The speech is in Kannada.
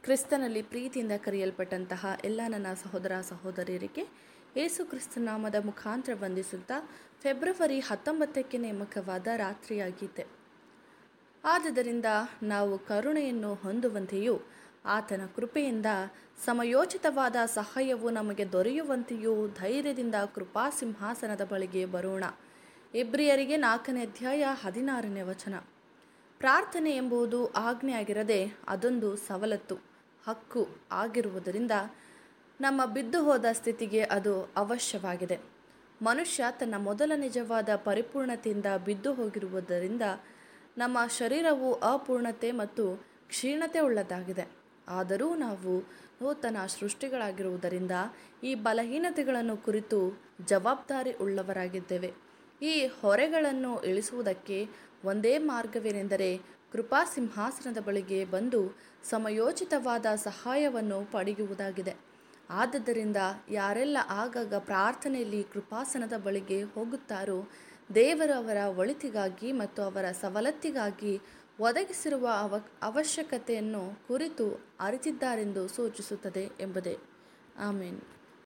ಕ್ರಿಸ್ತನಲ್ಲಿ ಪ್ರೀತಿಯಿಂದ ಕರೆಯಲ್ಪಟ್ಟಂತಹ ಎಲ್ಲ ನನ್ನ ಸಹೋದರ ಸಹೋದರಿಯರಿಗೆ ಯೇಸು ಕ್ರಿಸ್ತ ನಾಮದ ಮುಖಾಂತರ ವಂದಿಸುತ್ತಾ ಫೆಬ್ರವರಿ ಹತ್ತೊಂಬತ್ತಕ್ಕೆ ನೇಮಕವಾದ ರಾತ್ರಿಯಾಗಿದೆ ಆದುದರಿಂದ ನಾವು ಕರುಣೆಯನ್ನು ಹೊಂದುವಂತೆಯೂ ಆತನ ಕೃಪೆಯಿಂದ ಸಮಯೋಚಿತವಾದ ಸಹಾಯವು ನಮಗೆ ದೊರೆಯುವಂತೆಯೂ ಧೈರ್ಯದಿಂದ ಕೃಪಾ ಸಿಂಹಾಸನದ ಬಳಿಗೆ ಬರೋಣ ಇಬ್ರಿಯರಿಗೆ ನಾಲ್ಕನೇ ಅಧ್ಯಾಯ ಹದಿನಾರನೇ ವಚನ ಪ್ರಾರ್ಥನೆ ಎಂಬುದು ಆಜ್ಞೆ ಆಗಿರದೆ ಅದೊಂದು ಸವಲತ್ತು ಹಕ್ಕು ಆಗಿರುವುದರಿಂದ ನಮ್ಮ ಬಿದ್ದು ಹೋದ ಸ್ಥಿತಿಗೆ ಅದು ಅವಶ್ಯವಾಗಿದೆ ಮನುಷ್ಯ ತನ್ನ ಮೊದಲ ನಿಜವಾದ ಪರಿಪೂರ್ಣತೆಯಿಂದ ಬಿದ್ದು ಹೋಗಿರುವುದರಿಂದ ನಮ್ಮ ಶರೀರವು ಅಪೂರ್ಣತೆ ಮತ್ತು ಕ್ಷೀಣತೆ ಉಳ್ಳದಾಗಿದೆ ಆದರೂ ನಾವು ನೂತನ ಸೃಷ್ಟಿಗಳಾಗಿರುವುದರಿಂದ ಈ ಬಲಹೀನತೆಗಳನ್ನು ಕುರಿತು ಜವಾಬ್ದಾರಿ ಉಳ್ಳವರಾಗಿದ್ದೇವೆ ಈ ಹೊರೆಗಳನ್ನು ಇಳಿಸುವುದಕ್ಕೆ ಒಂದೇ ಮಾರ್ಗವೇನೆಂದರೆ ಕೃಪಾ ಸಿಂಹಾಸನದ ಬಳಿಗೆ ಬಂದು ಸಮಯೋಚಿತವಾದ ಸಹಾಯವನ್ನು ಪಡೆಯುವುದಾಗಿದೆ ಆದದ್ದರಿಂದ ಯಾರೆಲ್ಲ ಆಗಾಗ ಪ್ರಾರ್ಥನೆಯಲ್ಲಿ ಕೃಪಾಸನದ ಬಳಿಗೆ ಹೋಗುತ್ತಾರೋ ದೇವರು ಅವರ ಒಳಿತಿಗಾಗಿ ಮತ್ತು ಅವರ ಸವಲತ್ತಿಗಾಗಿ ಒದಗಿಸಿರುವ ಅವ ಅವಶ್ಯಕತೆಯನ್ನು ಕುರಿತು ಅರಿತಿದ್ದಾರೆಂದು ಸೂಚಿಸುತ್ತದೆ ಎಂಬುದೇ ಆಮೇನ್